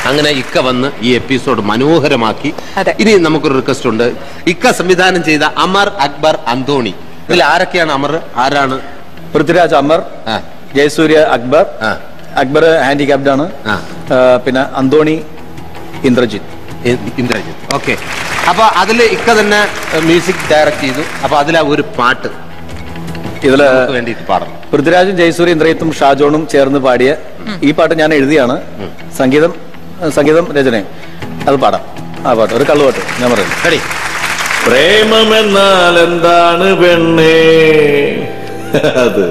അങ്ങനെ ഇക്ക വന്ന് ഈ എപ്പിസോഡ് മനോഹരമാക്കി അതെ. ഇനി നമുക്കൊരു റിക്വസ്റ്റ് ഉണ്ട് ഇക്ക സംവിധാനം ചെയ്ത അമർ അക്ബർ അന്തോണി ഇതിൽ ആരൊക്കെയാണ് അമർ ആരാണ് പൃഥ്വിരാജ് അമർ ആ, ജയസൂര്യ അക്ബർ ആ, അക്ബർ ഹാൻഡിക്യാപ്ഡ് ആണ് ആ. ആ, പിന്നെ അന്തോണി ഇന്ദ്രജിത്ത് ഇ- ഇന്ദ്രജിത്ത് ഓക്കെ അപ്പൊ അതിൽ ഇക്ക തന്നെ മ്യൂസിക് ഡയറക്ട് ചെയ്തു അപ്പൊ അതിലാ ഒരു പാട്ട് ഇതില് നമുക്ക് വേണ്ടിയിട്ട് പാടണം പൃഥ്വിരാജും ജയസൂര്യ ഇന്ദ്രജിത്തും ഷാജോണും ചേർന്ന് പാടിയ ഈ പാട്ട് ഞാൻ എഴുതിയാണ് സംഗീതം സംഗീതം രചനയും അത് പാടാം ആ പാട്ട് ഒരു കള്ളുപാട്ട് ഞാൻ പറയുന്നു റെഡി പ്രേമമെന്നാൽ എന്താണ് പെണ്ണേ അത്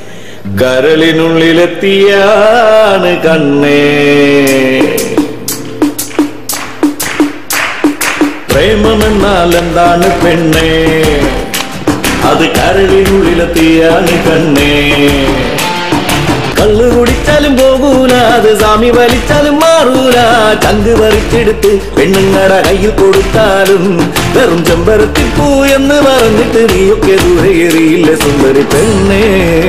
കരളിനുള്ളിലെത്തിയാണ് കണ്ണേ പ്രേമമെന്നാൽ എന്താണ് പെണ്ണേ അത് കരളിനുള്ളിലെത്തിയാണ് കണ്ണേ കള്ളു കുടിച്ചാലും പോകൂല അത് സ്വാമി വലിച്ചാലും മാറൂല ചങ്ക് പറിച്ചെടുത്ത് പെണ്ണുങ്ങടെ കയ്യിൽ കൊടുത്താലും വെറും ചെമ്പരത്തി പൂ എന്ന് പറഞ്ഞിട്ട് നീയൊക്കെ ദൂരെ എറിയില്ല സുന്ദരി പെണ്ണേ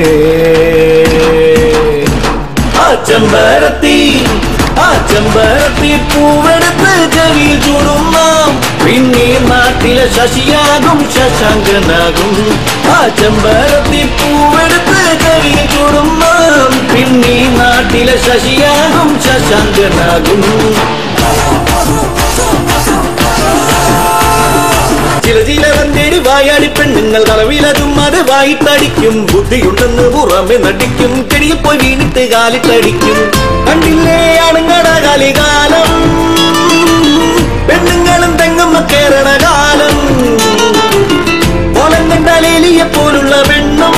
ആ ചെമ്പരത്തി ആ ചെമ്പരത്തി പൂവെടുത്ത് ചെവിയിൽ ചൂടും നാം പിന്നെ നാട്ടിലെ ശശിയാകും ശശാങ്കനാകും ആ ചെമ്പരത്തി പൂവെടുത്ത് ചെവിയിൽ ചൂടും നാം പിന്നെ നാട്ടിലെ ശശിയാകും ശശാങ്കനാകും ചില ചിലവന്റെ വായാടി പെണ്ണുങ്ങൾ കളവിലതും അത് വായിട്ടടിക്കും ബുദ്ധിയുണ്ടെന്ന് പുറമെ നടിക്കും ചെടിയിൽ പോയി വീണിട്ട് കാലിട്ടടിക്കും കണ്ടില്ലേ ആണുങ്ങട കലികാലം പെണ്ണുങ്ങളും തെങ്ങും കേറണ കാലം ഓളം കണ്ടാൽ എലിയെ പോലുള്ള പെണ്ണും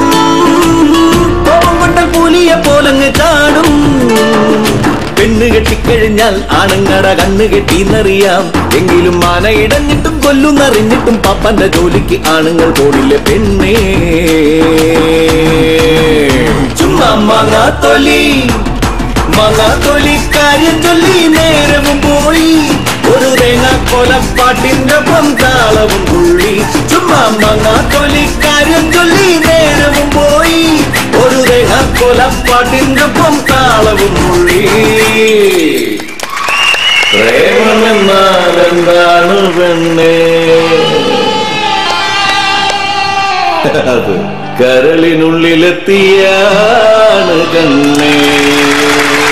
കോപം കൊണ്ടാൽ പുലിയെ പോലങ്ങ് ചാടും പെണ്ണ് കെട്ടിക്കഴിഞ്ഞാൽ ആണുങ്ങട കണ്ണ് കെട്ടിന്നറിയാം എങ്കിലും മാന ഇടഞ്ഞിട്ടും കൊല്ലുന്നറിഞ്ഞിട്ടും പപ്പന്റെ ജോലിക്ക് ആണുങ്ങൾ പോടില്ല പെണ്ണേ ചുമ്മാ മാങ്ങാത്തൊലി മാങ്ങാത്തൊലി കാര്യം ചൊല്ലി നേരവും പോയി ഒരു തേങ്ങ കൊലപ്പാട്ടിന്റെ ഒപ്പം താളവും പുള്ളി ചുമ്മാ മാങ്ങാത്തൊലി കാര്യം ചൊല്ലി നേരവും പോയി ഒരു തേങ്ങ കൊലപ്പാട്ടിന്റെ ഒപ്പം താളവും പുള്ളി പ്രേമമെന്നാൽ എന്താണ് പെണ്ണേ അത് കരളിനുള്ളിലെത്തിയാണ് കണ്ണേ